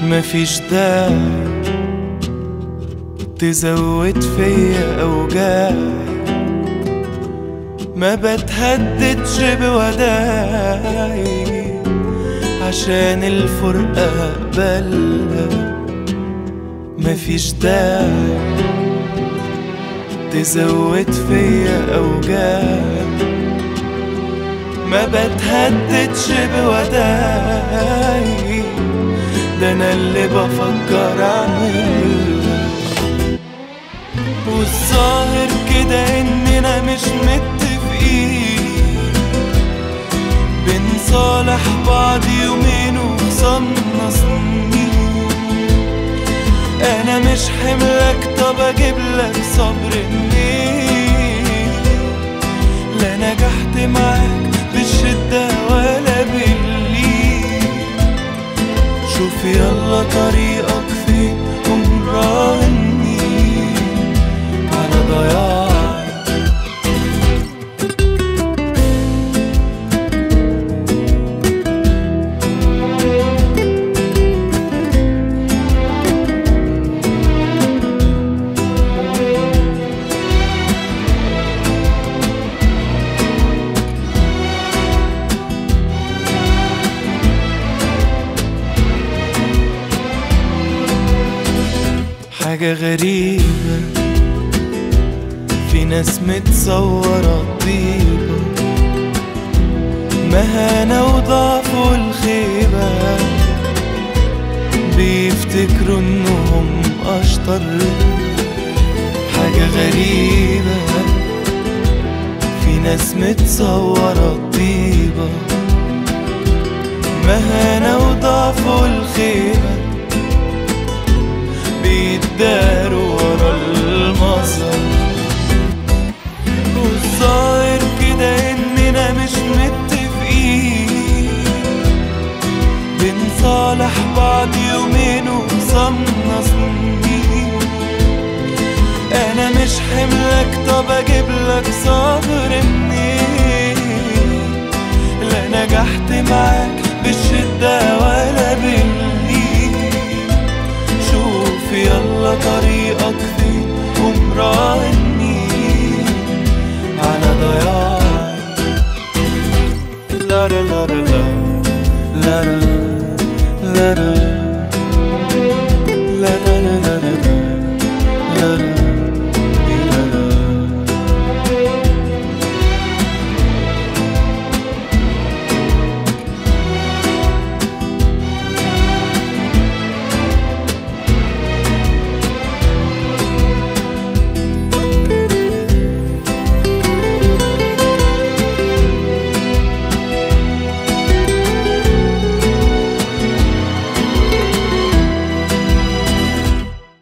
مفيش داعي تزود فيا أوجاعي ما بتهددش بوداعي عشان الفرقة أقبلها مفيش داعي تزود فيا أوجاعي ما بتهددش بوداعي ده أنا اللي بفكر أعملها والظاهر كده إننا مش متفقين بنصالح بعض يومين وخصمنا سنين أنا مش حملك طب أجيبلك صبر منين لا نجحت معاك بالشدة ولا بالليل شوف يلا طريقك فين ومراهني على ضياعي حاجة غريبة في ناس متصورة طيبة مهانة وضعف والخيبة بيفتكروا انهم اشطر حاجة غريبة في ناس متصورة طيبة مهانة وضعف والخيبة بيتداروا ورا المظهر والظاهر كده اننا مش متفقين بنصالح بعض يومين وخصمنا سنين انا مش حملك طب اجيبلك صبر منين لا نجحت معاك بالشدة ولا بالليل شوف يلا طريقك فين ومراهني على ضياعي لا لا لا لا لا لا لا لا